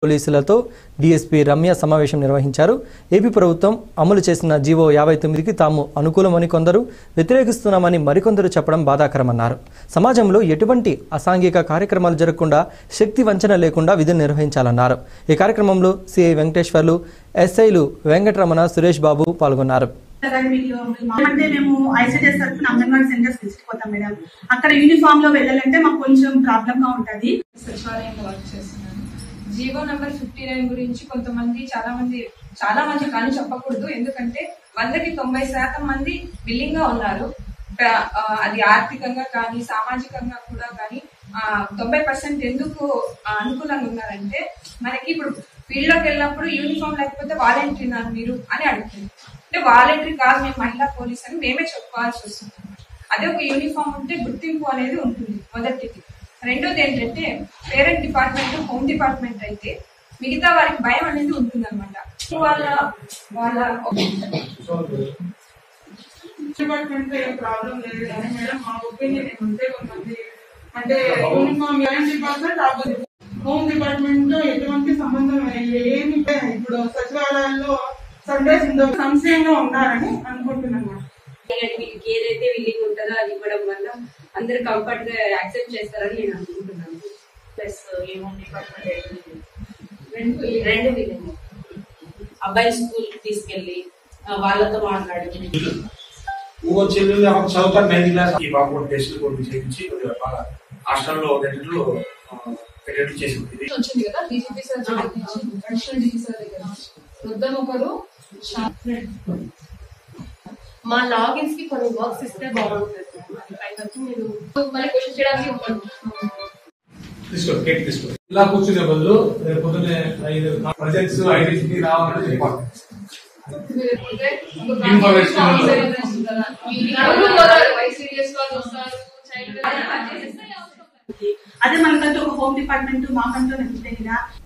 పోలీసులతో డీఎస్పీ రమ్య సమావేశం నిర్వహించారు ఏపీ ప్రభుత్వం అమలు చేసిన జీవో యాభై తొమ్మిదికి తాము అనుకూలమని కొందరు వ్యతిరేకిస్తున్నామని మరికొందరు చెప్పడం బాధాకరమన్నారు సమాజంలో ఎటువంటి అసాంఘిక కార్యక్రమాలు జరగకుండా శక్తి వంచన లేకుండా విధులు నిర్వహించాలన్నారు ఈ కార్యక్రమంలో సిఐ వెంకటేశ్వర్లు ఎస్ఐలు వెంకటరమణ సురేష్ బాబు పాల్గొన్నారు కానీ వీళ్ళు అంటే మేము ఐసీడీఎస్ తరఫున అంగన్వాడీ సెంటర్స్ తీసుకుపోతాం మేడం అక్కడ యూనిఫామ్ లో వెళ్ళాలంటే మాకు కొంచెం ప్రాబ్లం గా ఉంటది సచివాలయంలో వర్క్ చేస్తున్నాను జీవో నంబర్ ఫిఫ్టీ నైన్ గురించి కొంతమంది చాలా మంది చాలా మంది కానీ చెప్పకూడదు ఎందుకంటే వందకి తొంభై శాతం మంది బిల్లింగ్ గా ఉన్నారు ప- ఆ, అది ఆర్థికంగా కానీ సామాజికంగా కూడా కానీ ఆ, తొంభై పర్సెంట్ ఎందుకు ఆ, అనుకూలంగా ఉన్నారంటే మనకి ఇప్పుడు ఫీల్డ్ లోకి వెళ్ళినప్పుడు యూనిఫామ్ లేకపోతే వాలంటరీ నాన్న మీరు అని అడుగుతుంది అంటే వాలంటరీ కాదు మేము మహిళా పోలీస్ అని మేమే చెప్పుకోవాల్సి వస్తుంది అదే ఒక యూనిఫామ్ ఉంటే గుర్తింపు అనేది ఉంటుంది మొదటిది రెండోది ఏంటంటే పేరెంట్ డిపార్ట్మెంట్ హోమ్ డిపార్ట్మెంట్ అయితే మిగతా వారికి భయం అనేది ఉంటుంది అనమాట వాళ్ళ వాళ్ళ డిపార్ట్మెంట్ ఏం ప్రాబ్లం లేదు కానీ మేడం మా ఒపీనియన్ ఏమంటే కొంతమంది అంటే యూనిఫామ్ ఎలాంటి డిపార్ట్మెంట్ ఆపోజిట్ హోమ్ డిపార్ట్మెంట్ తో ఎటువంటి సంబంధం ఏమి ఇప్పుడు సచివాలయాల్లో సండేస్ ఉందో సంశయంగా ఉన్నారని అనుకుంటున్నాను మేడం. ఎందుకంటే వీళ్ళకి ఏదైతే విల్లింగ్ ఉంటుందో అది ఇవ్వడం వల్ల అందరు కంఫర్ట్ గా యాక్సెప్ట్ చేస్తారని నేను అనుకుంటున్నాను ప్లస్ ఏమో డిపార్ట్మెంట్ రెండు రెండు విల్లింగ్ అబ్బాయి స్కూల్ కి తీసుకెళ్లి ఆ, వాళ్ళతో మాట్లాడి वो చెల్లెలు ఆమె చదువుతాను నైన్త్ క్లాస్ ఈ బాబు కూడా టెస్టులు కూడా చేయించి కొద్దిగా బాగా హాస్టల్లో రెండింటిలో పెట్టేట్లు చేసి ఉంది వచ్చింది కదా డీజీపీ సార్ దగ్గర నుంచి అడిషనల్ డీజీ సార్ దగ్గర నుంచి వృద్ధం ఒకరు శా- మా లాగిన్స్ కి కొన్ని వర్క్స్ ఇస్తే బాగుంటుంది అది పైన వచ్చి మీరు మళ్ళీ క్వశ్చన్ చేయడానికి ఒకరు తీసుకో కేక్ తీసుకో ఇలా కూర్చునే బదులు రేపు పొద్దున్నే ఐదు ప్రొజెక్ట్స్ ఐడెంటిటీ రావాలని చెప్పాలి లేకపోతే ఒక Information కాంగ్రెస్ ఉండదు. కాంగ్రెస్ ఉంటుందా? నలుగురు పోతారు, YCDS వాళ్ళు వస్తారు, child welfare వాళ్ళు చేస్తే అవసరం లేదు. అదే మనకంటూ ఒక హోమ్ డిపార్ట్మెంట్ మాకంటూ నచ్చితే కదా